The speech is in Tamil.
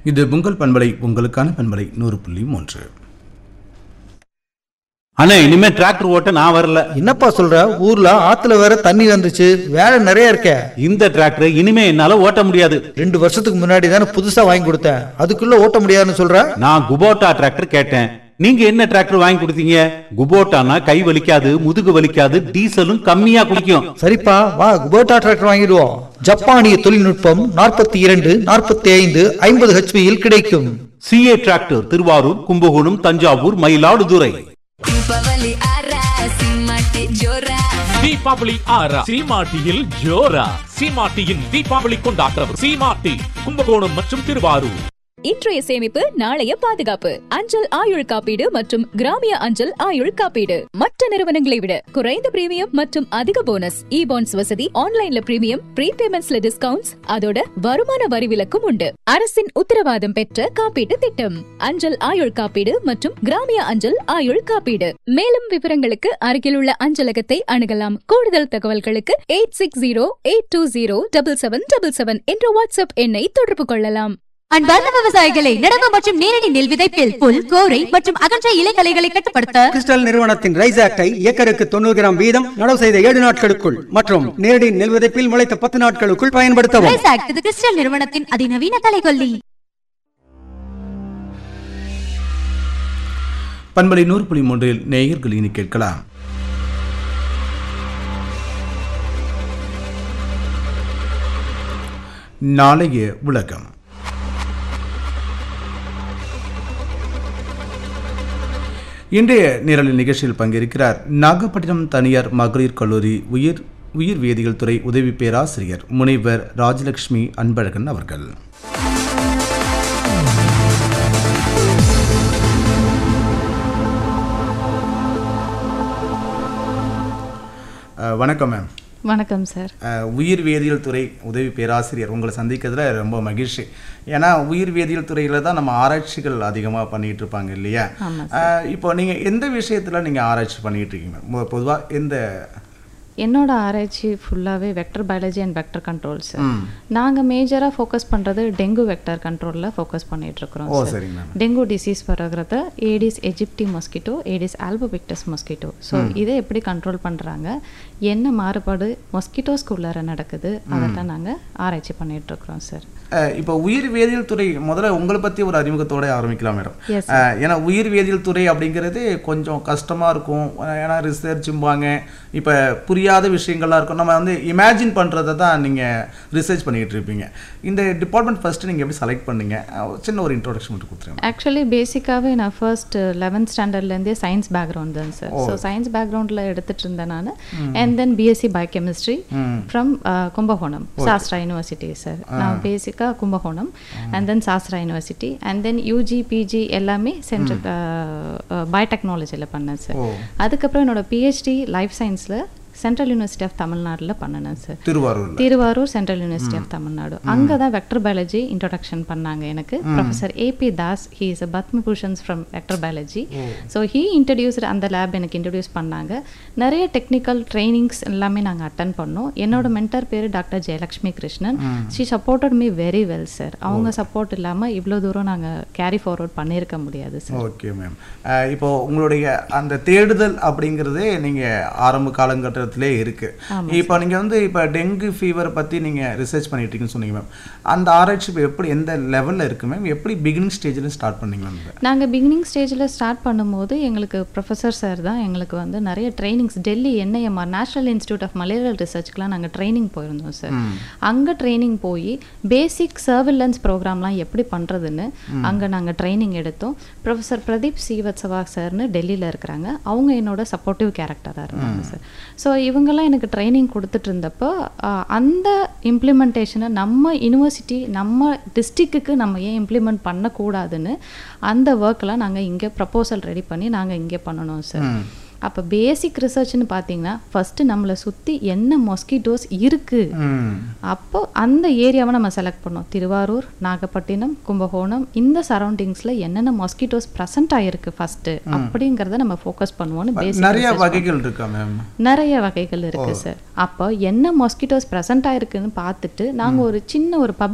இது உங்கள் பண்பலை உங்களுக்கான பண்பலை நூறு புள்ளி மூன்று அண்ணா இனிமே டிராக்டர் ஓட்ட நான் வரல என்னப்பா சொல்ற ஊர்ல ஆத்துல வேற தண்ணி வந்துச்சு வேலை நிறைய இருக்கே இந்த டிராக்டர் இனிமே என்னால ஓட்ட முடியாது ரெண்டு வருஷத்துக்கு முன்னாடி தானே புதுசா வாங்கி கொடுத்தேன் அதுக்குள்ள ஓட்ட முடியாதுன்னு சொல்ற நான் குபோட்டா டிராக்டர் கேட்டேன் நீங்க என்ன டிராக்டர் வாங்கி கொடுத்தீங்க குபோட்டானா கை வலிக்காது முதுகு வலிக்காது டீசலும் கம்மியா குடிக்கும் சரிப்பா வா குபோட்டா டிராக்டர் வாங்கிடுவோம் ஜப்பானிய தொழில்நுட்பம் நாற்பத்தி இரண்டு நாற்பத்தி ஐந்து ஐம்பது ஹெச்பியில் கிடைக்கும் சிஏ டிராக்டர் திருவாரூர் கும்பகோணம் தஞ்சாவூர் மயிலாடுதுறை ದೀಪಾವಳಿ ಆರ ಸಿಂಹಕ್ಕೆ ಜೋರ தீபாவளி ஆறா சீமாட்டியில் ஜோரா சீமாட்டியின் தீபாவளி கொண்டாட்டம் சீமாட்டி கும்பகோணம் மற்றும் திருவாரூர் இன்றைய சேமிப்பு நாளைய பாதுகாப்பு அஞ்சல் ஆயுள் காப்பீடு மற்றும் கிராமிய அஞ்சல் ஆயுள் காப்பீடு மற்ற நிறுவனங்களை விட குறைந்த பிரீமியம் மற்றும் அதிக போனஸ் இ பாண்ட்ஸ் வசதி ஆன்லைன்ல பிரீமியம் ப்ரீபேமெண்ட்ஸ்ல டிஸ்கவுண்ட்ஸ் அதோட வருமான வரி விலக்கும் உண்டு அரசின் உத்தரவாதம் பெற்ற காப்பீட்டு திட்டம் அஞ்சல் ஆயுள் காப்பீடு மற்றும் கிராமிய அஞ்சல் ஆயுள் காப்பீடு மேலும் விவரங்களுக்கு அருகில் உள்ள அஞ்சலகத்தை அணுகலாம் கூடுதல் தகவல்களுக்கு eight six zero eight two zero double seven double seven என்ற வாட்ஸ்அப் எண்ணை தொடர்பு கொள்ளலாம் அன்பார்ந்த விவசாயிகளை நடவு மற்றும் நேரடி நெல் விதைப்பில் புல் கோரை மற்றும் அகன்ற இலைகளைகளை கட்டுப்படுத்த கிறிஸ்டல் நிறுவனத்தின் ரைஸ் ஆக்டை ஏக்கருக்கு தொண்ணூறு கிராம் வீதம் நடவு செய்த ஏழு நாட்களுக்குள் மற்றும் நேரடி நெல் விதைப்பில் முளைத்த பத்து நாட்களுக்குள் பயன்படுத்தவும் ரைஸ் ஆக்ட் இது கிறிஸ்டல் நிறுவனத்தின் அதிநவீன கலைகொல்லி பண்பலை நூறு புள்ளி மூன்றில் நேயர்கள் இனி கேட்கலாம் நாளைய உலகம் இன்றைய நிரலில் நிகழ்ச்சியில் பங்கேற்கிறார் நாகப்பட்டினம் தனியார் மகளிர் கல்லூரி உயிர் உயிர் வேதியியல் துறை உதவி பேராசிரியர் முனைவர் ராஜலட்சுமி அன்பழகன் அவர்கள் அஹ், வணக்கம் மேம் வணக்கம் சார் அஹ், உயிர் வேதியியல் துறை உதவி பேராசிரியர் உங்களை சந்திக்கிறதுல ரொம்ப மகிழ்ச்சி ஏன்னா உயிர் வேதியியல் துறையில் தான் நம்ம ஆராய்ச்சிகள் அதிகமாக பண்ணிட்டு இருப்பாங்க இல்லையா அஹ், இப்போ நீங்கள் எந்த விஷயத்தில் நீங்கள் ஆராய்ச்சி பண்ணிட்டு இருக்கீங்க பொதுவாக எந்த என்னோட ஆராய்ச்சி ஃபுல்லாகவே vector biology and vector control sir நாங்கள் மேஜராக ஃபோக்கஸ் பண்ணுறது டெங்கு வெக்டர் கண்ட்ரோலில் ஃபோக்கஸ் பண்ணிகிட்ருக்குறோம் ஓ சார் சரிங்க மேம் டெங்கு டிசீஸ் பரவுறத Aedes aegypti mosquito Aedes albopictus mosquito so இதை எப்படி கண்ட்ரோல் பண்ணுறாங்க என்ன மாறுபாடு மொஸ்கிட்டோஸ்குள்ளார நடக்குது அதெல்லாம் நாங்கள் ஆராய்ச்சி பண்ணிகிட்ருக்குறோம் சார் அஹ், இப்போ உயிர் வேதியியல் துறை முதல்ல உங்களை பற்றி ஒரு அறிமுகத்தோட ஆரம்பிக்கலாம் மேடம் Yes, அஹ், ஏன்னா உயிர் வேதியியல் துறை அப்படிங்கிறது கொஞ்சம் கஷ்டமாக இருக்கும் அஹ், ஏன்னா ரிசர்ச்சும்பாங்க இப்போ புரியாத விஷயங்கள்லாம் இருக்கும் நம்ம வந்து இமேஜின் பண்ணுறதை தான் நீங்கள் ரிசர்ச் பண்ணிக்கிட்டு இருப்பீங்க இந்த டிபார்ட்மெண்ட் ஃபஸ்ட்டு நீங்கள் எப்படி செலக்ட் பண்ணீங்க அஹ், சின்ன ஒரு இன்ட்ரோடக்ஷன் மட்டும் கொடுத்துருங்க ஆக்சுவலி பேசிக்காகவே நான் ஃபர்ஸ்ட் லெவன்த் ஸ்டாண்டர்ட்லேருந்தே சயின்ஸ் பேக்ரவுண்ட் தான் சார் ஸோ சயின்ஸ் பேக்ரவுண்டில் எடுத்துட்டு இருந்தேன் நான் and then BSc biochemistry from Kumbakonam Sastra university sir நான் பேசிக்காக Kumbakonam and then Sastra university and then UG PG எல்லாமே சென்ட்ரல் பயோடெக்னாலஜியில் பண்ணேன் சார் அதுக்கப்புறம் என்னோட பிஹெச்டி லைஃப் சயின்ஸில் சென்ட்ரல் யூனிவர்சிட்டி ஆஃப் தமிழ்நாடுல பண்ணினேன் சார் திருவாரூரில் Thiruvarur central university of Tamil Nadu அங்கே தான் வெக்டர் பயாலஜி இன்ட்ரொடக்ஷன் பண்ணாங்க எனக்கு professor AB Das he is a Padma Bhushans from vector biology so he introduced அந்த லேப் எனக்கு இன்ட்ரடியூஸ் பண்ணாங்க நிறைய டெக்னிக்கல் ட்ரைனிங்ஸ் எல்லாமே நாங்கள் அட்டன் பண்ணோம் என்னோட மென்டர் பேர் doctor Jayalakshmi Krishnan she supported me very well sir அவங்க சப்போர்ட் இல்லாமல் இவ்வளோ தூரம் நாங்கள் கேரி ஃபார்வர்ட் பண்ணியிருக்க முடியாது சார் ஓகே மேம் இப்போ உங்களுடைய அந்த தேடுதல் அப்படிங்கிறதே நீங்கள் ஆரம்ப காலகட்டத்திலே இருக்கு இப்போ நீங்கள் வந்து இப்போ டெங்கு ஃபீவர் பற்றி நீங்கள் ரிசர்ச் பண்ணிட்டு இருக்கீங்கன்னு சொன்னீங்க மேம் அந்த ஆராய்ச்சி இப்போ எப்படி எந்த லெவலில் இருக்கு மேம் எப்படி பிகினிங் ஸ்டேஜில் ஸ்டார்ட் பண்ணீங்க மேம் நாங்கள் பிகினிங் ஸ்டேஜில் ஸ்டார்ட் பண்ணும்போது எங்களுக்கு ப்ரொஃபஸர் சார் தான் எங்களுக்கு வந்து நிறைய trainings Delhi NIMR national institute of malarial ரிசர்ச்க்குலாம் நாங்கள் ட்ரைனிங் போயிருந்தோம் சார் அங்கே ட்ரைனிங் போய் பேசிக் சர்விலன்ஸ் ப்ரோக்ராம்லாம் எப்படி பண்ணுறதுன்னு அங்கே நாங்கள் ட்ரைனிங் எடுத்தோம் ப்ரொஃபஸர் பிரதீப் ஸ்ரீவத்சவா சார்னு டெல்லியில் இருக்கிறாங்க அவங்க என்னோட சப்போர்ட்டிவ் கேரக்டராக இருந்தாங்க சார் ஸோ இவங்கெல்லாம் எனக்கு ட்ரைனிங் கொடுத்துட்டு இருந்தப்போ ஆஹ், அந்த இம்ப்ளிமெண்டேஷனை நம்ம யூனிவர்சிட்டி நம்ம டிஸ்ட்ரிக்ட்டுக்கு நம்ம ஏன் இம்ப்ளிமெண்ட் பண்ணக்கூடாதுன்னு அந்த ஒர்க்கெலாம் நாங்கள் இங்கே ப்ரப்போசல் ரெடி பண்ணி நாங்கள் இங்கே பண்ணணும் சார் அப்போ பேசிக் ரிசர்ச்னு பார்த்தீங்கன்னா ஃபஸ்ட்டு நம்மளை சுற்றி என்ன மொஸ்கிட்டோஸ் இருக்குது அப்போ அந்த ஏரியாவை நம்ம செலக்ட் பண்ணோம் திருவாரூர் நாகப்பட்டினம் கும்பகோணம் இந்த சரௌண்டிங்ஸில் என்னென்ன மொஸ்கிட்டோஸ் ப்ரெசென்ட் ஆகிருக்கு ஃபஸ்ட்டு அப்படிங்கிறத நம்ம ஃபோக்கஸ் பண்ணுவோம்னு பேசிக் நிறைய வகைகள் இருக்கா மேம் நிறைய வகைகள் இருக்கு சார் அப்போ என்ன மொஸ்கிட்டோஸ் ப்ரெசென்ட் ஆயிருக்குன்னு பார்த்துட்டு நாங்கள் ஒரு சின்ன ஒரு